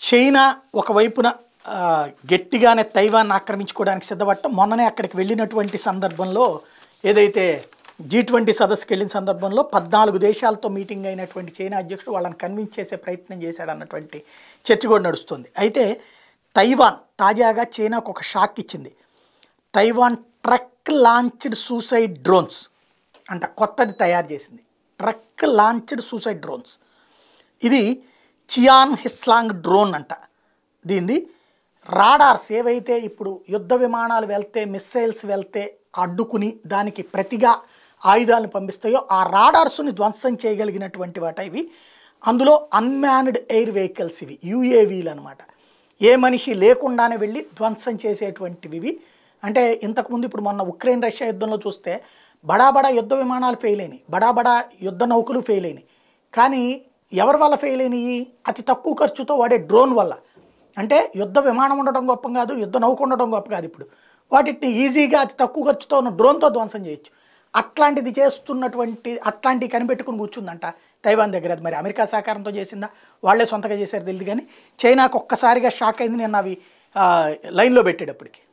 China ఒకవైపున ఆ, గట్టిగానే తైవాన్ ఆక్రమించుకోవడానికి సిద్ధపడటం మొన్ననే అక్కడికి వెళ్ళినటువంటి సందర్భంలో ఏదైతే జీ ట్వంటీ సదస్సుకి వెళ్ళిన సందర్భంలో పద్నాలుగు దేశాలతో మీటింగ్ అయినటువంటి చైనా అధ్యక్షుడు వాళ్ళని కన్విన్స్ చేసే ప్రయత్నం చేశాడన్నటువంటి చర్చ కూడా నడుస్తుంది అయితే తైవాన్ తాజాగా చైనాకు ఒక షాక్ ఇచ్చింది Taiwan truck launched suicide drones అంట కొత్తది తయారు చేసింది ట్రక్ లాంచ్డ్ సూసైడ్ డ్రోన్స్ ఇది చియాన్ హిస్లాంగ్ డ్రోన్ అంట దీన్ని రాడార్స్ ఏవైతే ఇప్పుడు యుద్ధ విమానాలు వెళ్తే మిస్సైల్స్ వెళ్తే అడ్డుకుని దానికి ప్రతిగా ఆయుధాలను పంపిస్తాయో ఆ రాడార్స్ని ధ్వంసం చేయగలిగినటువంటి వాట ఇవి అందులో అన్మ్యాన్డ్ ఎయిర్ వెహికల్స్ ఇవి యూఏవీలు అనమాట ఏ మనిషి లేకుండానే వెళ్ళి ధ్వంసం చేసేటువంటివి ఇవి అంటే ఇంతకుముందు ఇప్పుడు మొన్న ఉక్రెయిన్ రష్యా యుద్ధంలో చూస్తే బడా బడా యుద్ధ విమానాలు ఫెయిల్ అయినాయి బడా బడా యుద్ధ నౌకలు ఫెయిల్ అయినాయి కానీ ఎవరి వల్ల ఫెయిల్ అయినాయి అతి తక్కువ ఖర్చుతో వాడే డ్రోన్ వల్ల అంటే యుద్ధ విమానం ఉండడం గొప్ప కాదు యుద్ధ నౌక ఉండడం గొప్ప కాదు ఇప్పుడు వాటిని ఈజీగా అతి తక్కువ ఖర్చుతో ఉన్న డ్రోన్తో ధ్వంసం చేయొచ్చు అట్లాంటిది చేస్తున్నటువంటి అట్లాంటివి కనిపెట్టుకుని కూర్చుందంట తైవాన్ దగ్గర అది మరి అమెరికా సహకారంతో చేసిందా వాళ్ళే సొంతగా చేశారు తెలియదు కానీ చైనాకు ఒక్కసారిగా షాక్ అయింది నేను అవి ఆ, లైన్లో పెట్టేటప్పటికి